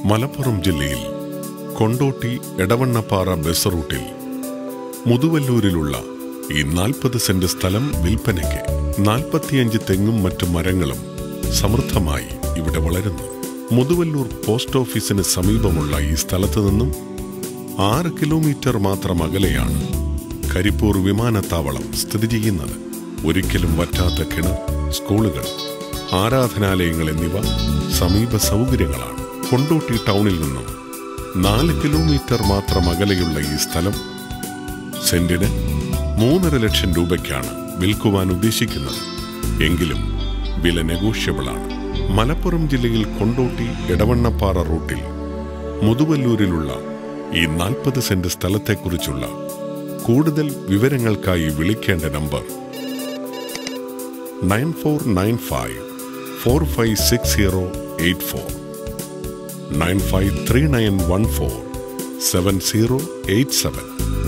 മലപ്പുറം ജില്ലയിൽ കൊണ്ടോട്ടി എടവണ്ണപ്പാറ ബസ് റൂട്ടിൽ മുതുവല്ലൂരിലുള്ള ഈ നാൽപ്പത് സെന്റ് സ്ഥലം വിൽപ്പനയ്ക്ക് നാൽപ്പത്തിയഞ്ച് തെങ്ങും മറ്റു മരങ്ങളും സമൃദ്ധമായി ഇവിടെ വളരുന്നു മുതുവല്ലൂർ പോസ്റ്റ് ഓഫീസിന് സമീപമുള്ള ഈ സ്ഥലത്തു നിന്നും ആറ് കിലോമീറ്റർ മാത്രം അകലെയാണ് കരിപ്പൂർ വിമാനത്താവളം സ്ഥിതി ചെയ്യുന്നത് ഒരിക്കലും വറ്റാത്ത കിണർ സ്കൂളുകൾ ആരാധനാലയങ്ങൾ എന്നിവ സമീപ സൗകര്യങ്ങളാണ് കൊണ്ടോട്ടി ടൗണിൽ നിന്നും നാല് കിലോമീറ്റർ മാത്രം അകലെയുള്ള ഈ സ്ഥലം സെന്റിന് മൂന്നര ലക്ഷം രൂപയ്ക്കാണ് വിൽക്കുവാൻ ഉദ്ദേശിക്കുന്നത് എങ്കിലും വില നെഗോഷ്യബിൾ ആണ് മലപ്പുറം ജില്ലയിൽ കൊണ്ടോട്ടി എടവണ്ണപ്പാറ റൂട്ടിൽ മുതുവല്ലൂരിലുള്ള ഈ നാൽപ്പത് സെന്റ് സ്ഥലത്തെക്കുറിച്ചുള്ള കൂടുതൽ വിവരങ്ങൾക്കായി വിളിക്കേണ്ട number nine four nine five four five six zero eight four nine five three nine one four seven zero eight seven